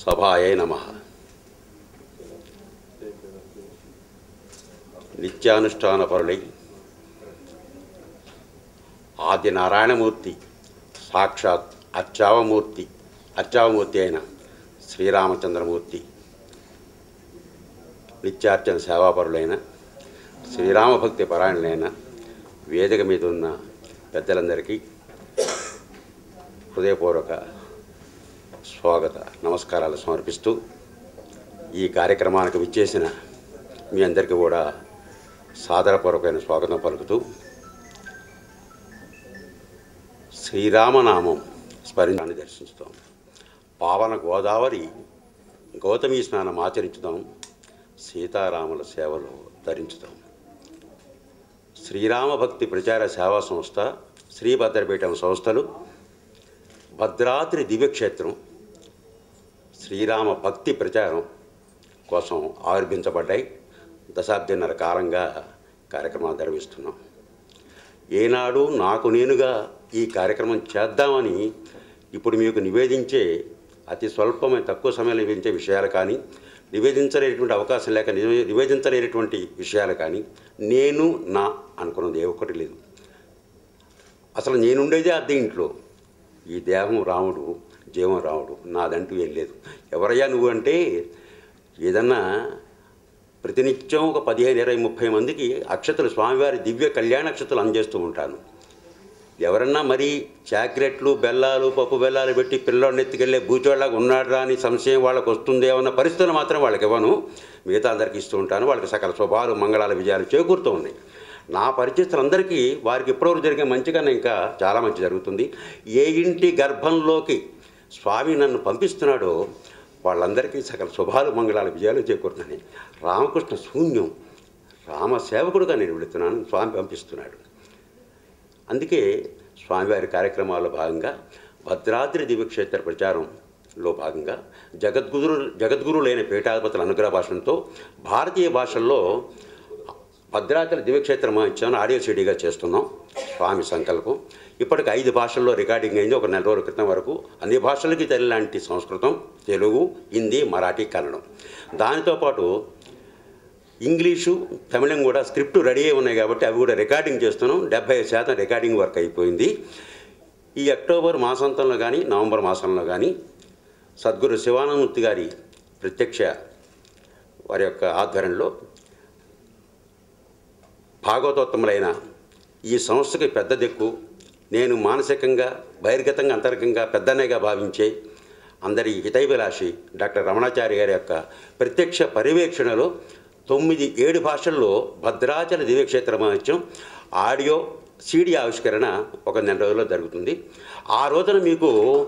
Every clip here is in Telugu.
సభాయే నమ నిత్యానుష్ఠానపరులై ఆది నారాయణమూర్తి సాక్షాత్ అర్చావమూర్తి అర్చావమూర్తి అయిన శ్రీరామచంద్రమూర్తి నిత్యార్చన సేవాపరులైన శ్రీరామభక్తి పరాయణులైన వేదిక మీద ఉన్న పెద్దలందరికీ హృదయపూర్వక స్వాగత నమస్కారాలు సమర్పిస్తూ ఈ కార్యక్రమానికి విచ్చేసిన మీ అందరికీ కూడా సాదరపూర్వకమైన స్వాగతం పలుకుతూ శ్రీరామనామం స్మరించాన్ని దర్శించుతాం పావన గోదావరి గౌతమి స్నానం ఆచరించుదాం సీతారాముల సేవలు ధరించుదాం శ్రీరామ భక్తి ప్రచార సేవా సంస్థ శ్రీభద్రపీఠం సంస్థలు భద్రాద్రి దివ్యక్షేత్రం శ్రీరామ భక్తి ప్రచారం కోసం ఆవిర్భించబడ్డాయి దశాబ్దిన్నర కాలంగా కార్యక్రమాలు నిర్వహిస్తున్నాం ఏనాడు నాకు నేనుగా ఈ కార్యక్రమం చేద్దామని ఇప్పుడు మీకు నివేదించే అతి స్వల్పమైన తక్కువ సమయంలో నివేదించే విషయాలు కానీ నివేదించలేనటువంటి అవకాశం లేక నివే- నివేదించలేనటువంటి విషయాలు కానీ నేను నా అనుకున్నది ఏ ఒక్కటి లేదు అసలు నేనుండేదే అద్దె ఇంట్లో ఈ దేహం రాముడు జీవం రాముడు నాదంటూ ఏం లేదు ఎవరయ్యా నువ్వు అంటే ఏదన్నా ప్రతినిత్యం ఒక పదిహేను ఇరవై ముప్పై మందికి అక్షతలు స్వామివారి దివ్య కళ్యాణ అక్షతలు అందజేస్తూ ఉంటాను ఎవరన్నా మరి చాక్లెట్లు బెల్లాలు పప్పు బెల్లాలు పెట్టి పిల్లోడిని ఎత్తుకెళ్ళే బూచోళ్ళగా ఉన్నాడురా అని సంశయం వాళ్ళకి వస్తుందేమన్న పరిస్థితులు మాత్రం వాళ్ళకి ఇవ్వను మిగతా అందరికీ ఇస్తూ ఉంటాను వాళ్ళకి సకల శుభాలు మంగళాలు విజయాలు చేకూరుతూ ఉన్నాయి నా పరిచయస్తులందరికీ వారికి ఇప్పటివరకు జరిగే మంచి కన్నా ఇంకా చాలా మంచి జరుగుతుంది ఏ ఇంటి గర్భంలోకి స్వామి నన్ను పంపిస్తున్నాడో వాళ్ళందరికీ సకల శుభాలు మంగళాలు విజయాలు చేకూరుతున్నాయి రామకృష్ణ శూన్యం రామ సేవకుడుగా నేను వెళుతున్నాను స్వామి పంపిస్తున్నాడు అందుకే స్వామివారి కార్యక్రమాల్లో భాగంగా భద్రాద్రి దివ్యక్షేత్ర ప్రచారంలో భాగంగా జగద్గురు జగద్గురులైన పీఠాధిపతుల అనుగ్రహ భాషణతో భారతీయ భాషల్లో భద్రాచల దివ్యక్షేత్రం ఇచ్చాను ఆడియో సీడీగా చేస్తున్నాం స్వామి సంకల్పం ఇప్పటికి ఐదు భాషల్లో రికార్డింగ్ అయింది ఒక నెల రోజుల క్రితం వరకు అన్ని భాషలకి తల్లి లాంటి సంస్కృతం తెలుగు హిందీ మరాఠీ కన్నడం దానితో పాటు ఇంగ్లీషు తమిళం కూడా స్క్రిప్ట్ రెడీ అయి ఉన్నాయి కాబట్టి అవి కూడా రికార్డింగ్ చేస్తున్నాం డెబ్బై శాతం రికార్డింగ్ వర్క్ అయిపోయింది ఈ అక్టోబర్ మాసాంతంలో కానీ నవంబర్ మాసంలో కానీ సద్గురు శివానందమూర్తి గారి ప్రత్యక్ష వారి యొక్క ఆధ్వర్యంలో భాగవతోత్తములైన ఈ సంస్థకి పెద్ద దిక్కు నేను మానసికంగా బహిర్గతంగా అంతర్గతంగా పెద్దనేగా భావించే అందరి హితైభిలాషి డాక్టర్ రమణాచారి గారి యొక్క ప్రత్యక్ష పర్యవేక్షణలో తొమ్మిది ఏడు భాషల్లో భద్రాచల దివ్యక్షేత్ర మహత్యం ఆడియో సీడీ ఆవిష్కరణ ఒక నెల రోజుల్లో జరుగుతుంది ఆ రోజున మీకు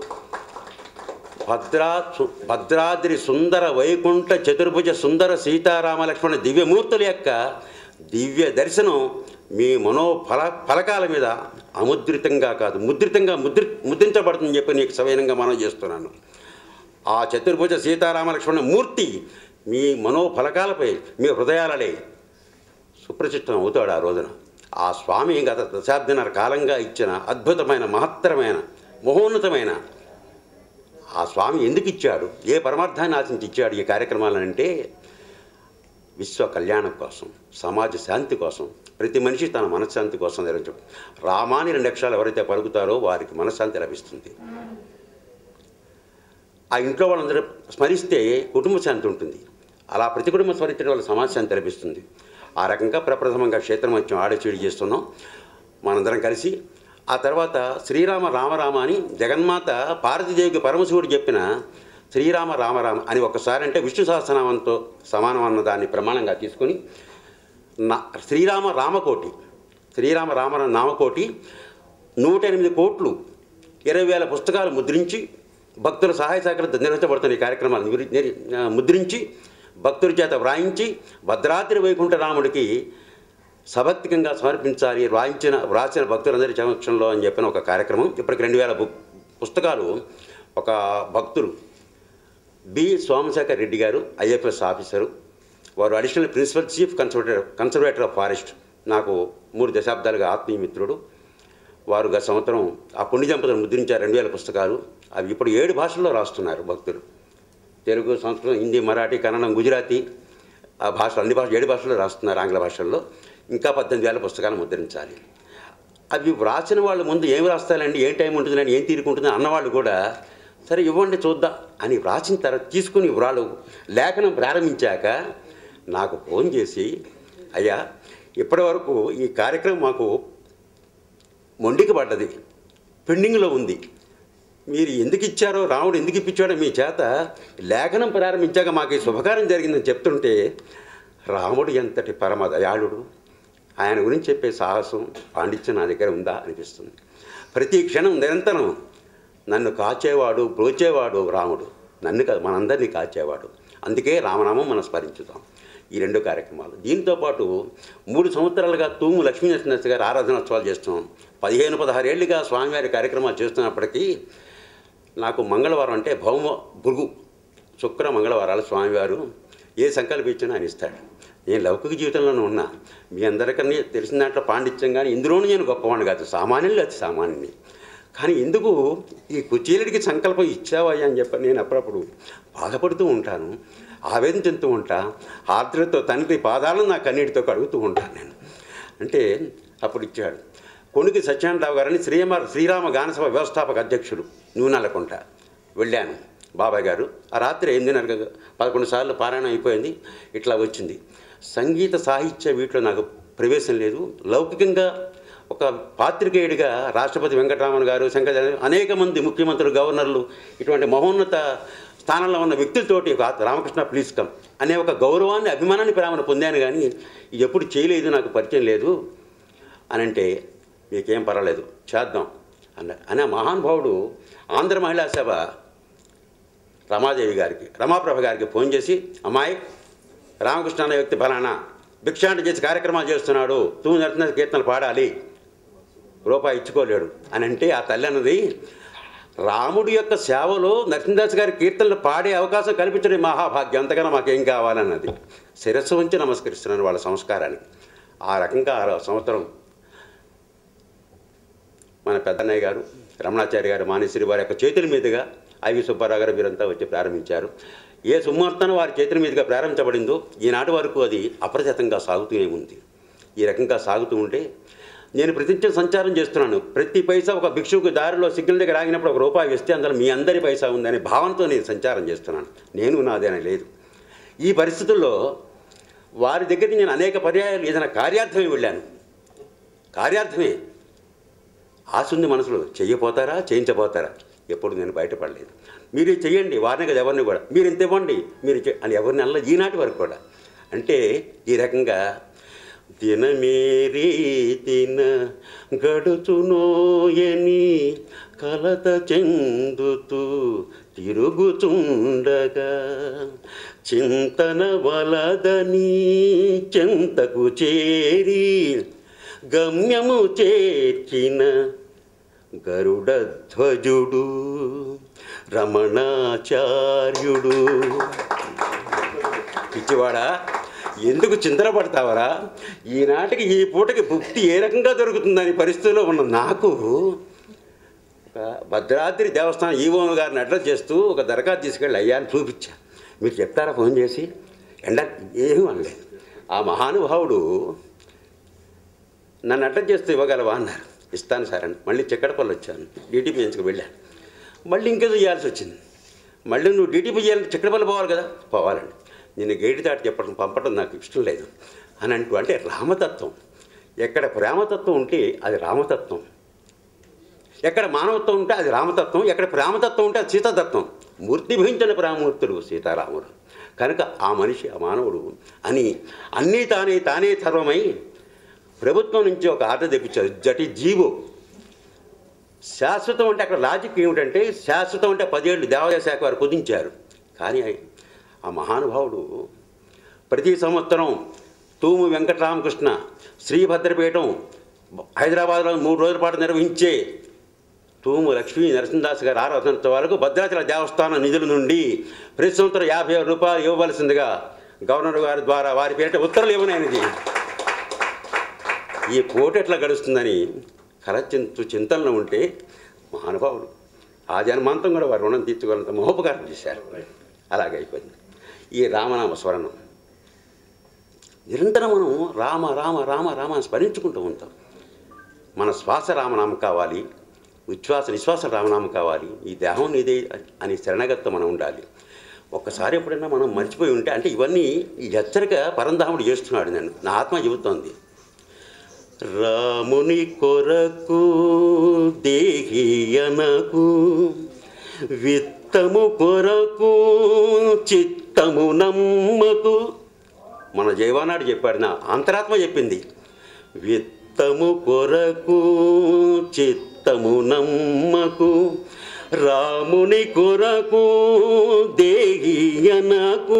భద్రా సు- భద్రాద్రి సుందర వైకుంఠ చతుర్భుజ సుందర సీతారామ లక్ష్మణ దివ్యమూర్తుల యొక్క దివ్య దర్శనం మీ మనో ఫల ఫలకాల మీద అముద్రితంగా కాదు ముద్రితంగా ముద్రి ముద్రించబడుతుందని చెప్పి నీకు సవీనంగా మనం చేస్తున్నాను ఆ చతుర్భుజ సీతారామ లక్ష్మణ మూర్తి మీ మనోఫలకాలపై మీ హృదయాలలే సుప్రతిష్టం అవుతాడు ఆ రోజున ఆ స్వామి గత దశాబ్దిన్నర కాలంగా ఇచ్చిన అద్భుతమైన మహత్తరమైన మహోన్నతమైన ఆ స్వామి ఎందుకు ఇచ్చాడు ఏ పరమార్థాన్ని ఆశించి ఇచ్చాడు ఈ కార్యక్రమాలనంటే విశ్వ కళ్యాణం కోసం సమాజ శాంతి కోసం ప్రతి మనిషి తన మనశ్శాంతి కోసం నిర్వహించడం రామాని రెండు అక్షరాలు ఎవరైతే పలుకుతారో వారికి మనశ్శాంతి లభిస్తుంది ఆ ఇంట్లో వాళ్ళందరూ స్మరిస్తే కుటుంబ శాంతి ఉంటుంది అలా ప్రతి కుటుంబం స్మరించడం వల్ల సమాజ శాంతి లభిస్తుంది ఆ రకంగా ప్రప్రథమంగా క్షేత్రమత్యం ఆడచూడి చేస్తున్నాం మనందరం కలిసి ఆ తర్వాత శ్రీరామ రామరామ అని జగన్మాత పార్వతీదేవికి పరమశివుడు చెప్పిన శ్రీరామ రామరామ అని ఒకసారి అంటే విష్ణు సహస్రనామంతో సమానం అన్న దాన్ని ప్రమాణంగా తీసుకొని నా శ్రీరామ రామకోటి శ్రీరామ రామ నామకోటి నూట ఎనిమిది కోట్లు ఇరవై వేల పుస్తకాలు ముద్రించి భక్తుల సహాయ సహకారంతో నిర్వహించబడుతున్న ఈ కార్యక్రమాలు నిరి- నిరి- ఆ, ముద్రించి భక్తుల చేత వ్రాయించి భద్రాద్రి వైకుంఠ రాముడికి సభక్తికంగా సమర్పించాలి వ్రాయించిన వ్రాసిన భక్తులందరి సమక్షంలో అని చెప్పిన ఒక కార్యక్రమం ఇప్పటికి రెండు వేల బుక్ పుస్తకాలు ఒక భక్తులు బి సోమశేఖర్ రెడ్డి గారు ఐఎఫ్ఎస్ ఆఫీసరు వారు additional principal chief conservator conservator of forest నాకు మూడు దశాబ్దాలుగా ఆత్మీయ మిత్రుడు వారు గత సంవత్సరం ఆ పుణ్య దంపతులు ముద్రించారు రెండు వేల పుస్తకాలు అవి ఇప్పుడు ఏడు భాషల్లో రాస్తున్నారు భక్తులు తెలుగు సంస్కృతం హిందీ మరాఠీ కన్నడం గుజరాతీ ఆ భాష అన్ని భాష ఏడు భాషల్లో రాస్తున్నారు ఆంగ్ల భాషల్లో ఇంకా పద్దెనిమిది వేల పుస్తకాలు ముద్రించాలి అవి వ్రాసిన వాళ్ళు ముందు ఏం రాస్తారండి ఏం టైం ఉంటుందని ఏం తీరుకుంటుంది అన్నవాళ్ళు కూడా సరే ఇవ్వండి చూద్దాం అని వ్రాసిన తర్వాత తీసుకుని వాళ్ళు లేఖనం ప్రారంభించాక నాకు ఫోన్ చేసి అయ్యా ఇప్పటివరకు ఈ కార్యక్రమం మాకు మొండికి పడ్డది పెండింగ్లో ఉంది మీరు ఎందుకు ఇచ్చారో రాముడు ఎందుకు ఇప్పించాడో మీ చేత లేఖనం ప్రారంభించాక మాకు ఈ శుభకార్యం జరిగిందని చెప్తుంటే రాముడు ఎంతటి పరమ దయాళుడు ఆయన గురించి చెప్పే సాహసం పాండిత్యం నా దగ్గర ఉందా అనిపిస్తుంది ప్రతి క్షణం నిరంతరం నన్ను కాచేవాడు బ్రోచేవాడు రాముడు నన్ను కాదు మనందరినీ కాచేవాడు అందుకే రామనామం మనం స్మరించుతాం ఈ రెండు కార్యక్రమాలు దీంతో పాటు మూడు సంవత్సరాలుగా తూము లక్ష్మీ నరసింహ గారు ఆరాధనోత్సవాలు చేస్తున్నాం పదిహేను పదహారేళ్ళుగా స్వామివారి కార్యక్రమాలు చేస్తున్నప్పటికీ నాకు మంగళవారం అంటే భౌమ భృగు శుక్ర మంగళవారాలు స్వామివారు ఏ సంకల్పించినా ఆయన ఇస్తాడు నేను లౌకిక జీవితంలోనే ఉన్నా మీ అందరికన్నా తెలిసిన దాంట్లో పాండిత్యం కానీ ఇందులోనూ నేను గొప్పవాడిని కాదు సామాన్యులు అతి సామాన్యుని కానీ ఎందుకు ఈ కుచేలుడికి సంకల్పం ఇచ్చావయ్యా అని చెప్పి నేను అప్పుడప్పుడు బాధపడుతూ ఉంటాను ఆవేదన చెందుతూ ఉంటా ఆర్ద్రతో తండ్రి పాదాలను నా కన్నీటితో కడుగుతూ ఉంటాను నేను అంటే అప్పుడు ఇచ్చాడు కొనుకి సత్యనారాయణరావు గారని శ్రీమ శ్రీరామ గానసభ వ్యవస్థాపక అధ్యక్షుడు నూనెలకుంట వెళ్ళాను బాబాయ్ గారు ఆ రాత్రి ఎనిమిదిన్నర పదకొండు సార్లు పారాయణం అయిపోయింది ఇట్లా వచ్చింది సంగీత సాహిత్య వీటిలో నాకు ప్రవేశం లేదు లౌకికంగా ఒక పాత్రికేయుడిగా రాష్ట్రపతి వెంకటరామన్ గారు శంకర అనేక మంది ముఖ్యమంత్రులు గవర్నర్లు ఇటువంటి మహోన్నత స్థానంలో ఉన్న వ్యక్తులతోటి ఒక రామకృష్ణ ప్లీజ్ కమ్ అనే ఒక గౌరవాన్ని అభిమానాన్ని ప్రేమను పొందాను కానీ ఇది ఎప్పుడు చేయలేదు నాకు పరిచయం లేదు అని అంటే మీకేం పర్వాలేదు చేద్దాం అన్న అనే మహానుభావుడు ఆంధ్ర మహిళా సభ రమాదేవి గారికి రమాప్రభ గారికి ఫోన్ చేసి అమ్మాయి రామకృష్ణ అనే వ్యక్తి ఫలానా భిక్షాంటి చేసి కార్యక్రమాలు చేస్తున్నాడు తూ నరసింహ కీర్తనలు పాడాలి రూపాయి ఇచ్చుకోలేడు అని అంటే ఆ తల్లి అన్నది రాముడి యొక్క సేవలో నరసింహదాస్ గారి కీర్తనలు పాడే అవకాశం కల్పించడం మహాభాగ్యం అంతకన్నా మాకేం కావాలన్నది శిరస్సు ఉంచి నమస్కరిస్తున్నాను వాళ్ళ సంస్కారానికి ఆ రకంగా ఆ సంవత్సరం మన పెద్దన్నయ్య గారు రమణాచార్య గారు మానేశ్వరి వారి యొక్క చేతుల మీదుగా ఐవి సుబ్బారావు గారు వీరంతా వచ్చి ప్రారంభించారు ఏ సుముహూర్తాన వారి చేతుల మీదుగా ప్రారంభించబడిందో ఈనాటి వరకు అది అప్రతితంగా సాగుతూనే ఉంది ఈ రకంగా సాగుతూ ఉంటే నేను ప్రతినిత్యం సంచారం చేస్తున్నాను ప్రతి పైసా ఒక భిక్షువుకు దారిలో సిగ్నల్ దగ్గర ఆగినప్పుడు ఒక రూపాయి వేస్తే అందులో మీ అందరి పైసా ఉందనే భావనతో నేను సంచారం చేస్తున్నాను నేను నాదేనా లేదు ఈ పరిస్థితుల్లో వారి దగ్గరికి నేను అనేక పర్యాయాలు ఏదైనా కార్యార్థమే వెళ్ళాను కార్యార్థమే ఆశ ఉంది మనసులో చెయ్యపోతారా చేయించబోతారా ఎప్పుడు నేను బయటపడలేదు మీరు ఇది చెయ్యండి వారిని కదా ఎవరిని కూడా మీరు ఇంత ఇవ్వండి మీరు చె- అని ఎవరిని అల్ల ఈనాటి వరకు కూడా అంటే ఈ రకంగా దినమేరీ దిన గడుచునోయని కలత చెందుతూ తిరుగుచుండగా చింతన వలదని చెంతకు చేరి గమ్యము చేర్చిన గరుడధ్వజుడు రమణాచార్యుడు పిచ్చివాడా ఎందుకు చింతన పడతావరా ఈనాటికి ఈ పూటకి భుక్తి ఏ రకంగా దొరుకుతుందని పరిస్థితిలో ఉన్న నాకు ఒక భద్రాద్రి దేవస్థానం ఈవోన్ గారిని అడ్రస్ చేస్తూ ఒక దరఖాస్తు తీసుకెళ్ళి అయ్యా అని చూపించా మీరు చెప్తారా ఫోన్ చేసి ఎండ ఏమీ అనలేదు ఆ మహానుభావుడు నన్ను అడ్రస్ చేస్తూ ఇవ్వగలవా అన్నారు ఇస్తాను సార్ అని మళ్ళీ చిక్కడపల్లి వచ్చాను డీటీపీ ఎంచుకు వెళ్ళాను మళ్ళీ ఇంకేదో చేయాల్సి వచ్చింది మళ్ళీ నువ్వు డీటీపీ చేయాలంటే చిక్కడపల్లి పోవాలి కదా పోవాలండి నేను గేటి దాటి చెప్పడం పంపడం నాకు ఇష్టం లేదు అని అంటూ అంటే రామతత్వం ఎక్కడ ప్రేమతత్వం ఉంటే అది రామతత్వం ఎక్కడ మానవత్వం ఉంటే అది రామతత్వం ఎక్కడ ప్రేమతత్వం ఉంటే అది సీతాతత్వం మూర్తి భవించిన ప్రేమమూర్తుడు సీతారాముడు కనుక ఆ మనిషి ఆ మానవుడు అని అన్నీ తానే తానే సర్వమై ప్రభుత్వం నుంచి ఒక ఆర్డర్ తెప్పించారు జటి జీవో శాశ్వతం అంటే అక్కడ లాజిక్ ఏమిటంటే శాశ్వతం అంటే పదేళ్ళు దేవాదాయ శాఖ వారు కుదించారు కానీ ఆ మహానుభావుడు ప్రతి సంవత్సరం తూము వెంకటరామకృష్ణ శ్రీభద్రపీఠం హైదరాబాద్లో మూడు రోజుల పాటు నిర్వహించే తూము లక్ష్మీ నరసింహదాస్ గారి ఆరాధనోత్సవాలకు భద్రాచల దేవస్థానం నిధుల నుండి ప్రతి సంవత్సరం యాభై ఆరు రూపాయలు ఇవ్వవలసిందిగా గవర్నర్ గారి ద్వారా వారి పేరిట ఉత్తర్వులు ఇవ్వనైనది ఈ పూట ఎట్లా గడుస్తుందని కలచింతు చింతనలో ఉంటే మహానుభావుడు ఆ జన్మాంతం కూడా వారు రుణం తీర్చుకోవాలంత మహోపకారం చేశారు అలాగే అయిపోయింది ఈ రామనామ స్మరణం నిరంతరం మనం రామ రామ రామ రామ అని స్మరించుకుంటూ ఉంటాం మన శ్వాస రామనామం కావాలి ఉచ్ఛ్వాస నిశ్వాస రామనామం కావాలి ఈ దేహం నీదే అని శరణగత్తం మనం ఉండాలి ఒక్కసారి ఎప్పుడైనా మనం మర్చిపోయి ఉంటే అంటే ఇవన్నీ ఈ హెచ్చరిక పరంధాముడు చేస్తున్నాడు నన్ను నా ఆత్మ చెబుతోంది రాముని కొరకు దేహియనకు విత్తము కొరకు చిత్తము నమ్మకు మన జైవానాడు చెప్పాడు నా అంతరాత్మ చెప్పింది విత్తము కొరకు చిత్తము నమ్మకు రాముని కొరకు దేహియనకు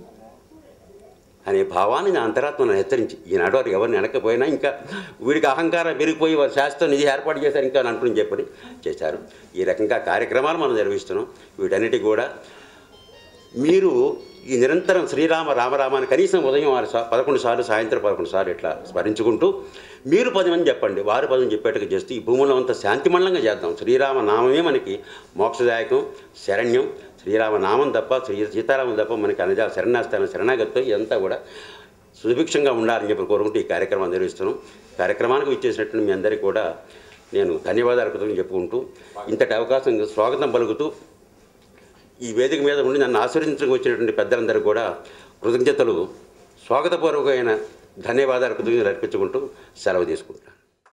అనే భావాన్ని నా అంతరాత్మను హెచ్చరించి ఈనాడు వారు ఎవరిని వెనకపోయినా ఇంకా వీడికి అహంకారం పెరిగిపోయి వారు శాస్త్రం ఇది ఏర్పాటు చేశారు ఇంకా అని అనుకుని చెప్పని చేశారు ఈ రకంగా కార్యక్రమాలు మనం నిర్వహిస్తున్నాం వీటన్నిటి కూడా మీరు ఈ నిరంతరం శ్రీరామ రామరామాన్ని కనీసం ఉదయం ఆరు సా పదకొండు సార్లు సాయంత్రం పదకొండు సార్లు ఇట్లా స్మరించుకుంటూ మీరు పది మంది చెప్పండి వారు పదం చెప్పేట్టుగా చేస్తూ ఈ భూమిలో అంతా శాంతిమండంగా చేద్దాం శ్రీరామ నామమే మనకి మోక్షదాయకం శరణ్యం శ్రీరామ నామం తప్ప శ్రీ సీతారామం తప్ప మనకి అనజా శరణాస్థానం శరణాగత్వం ఇదంతా కూడా సుభిక్షంగా ఉండాలని చెప్పి కోరుకుంటూ ఈ కార్యక్రమాన్ని నిర్వహిస్తున్నాం కార్యక్రమానికి ఇచ్చేసినట్టు మీ అందరికీ కూడా నేను ధన్యవాదాలు కృతజ్ఞతలు చెప్పుకుంటూ ఇంతటి అవకాశం స్వాగతం పలుకుతూ ఈ వేదిక మీద ఉండి నన్ను ఆశీర్వదించడానికి వచ్చినటువంటి పెద్దలందరూ కూడా కృతజ్ఞతలు స్వాగతపూర్వకమైన ధన్యవాదాలు కృతజ్ఞతలు అర్పించుకుంటూ సెలవు తీసుకుంటాను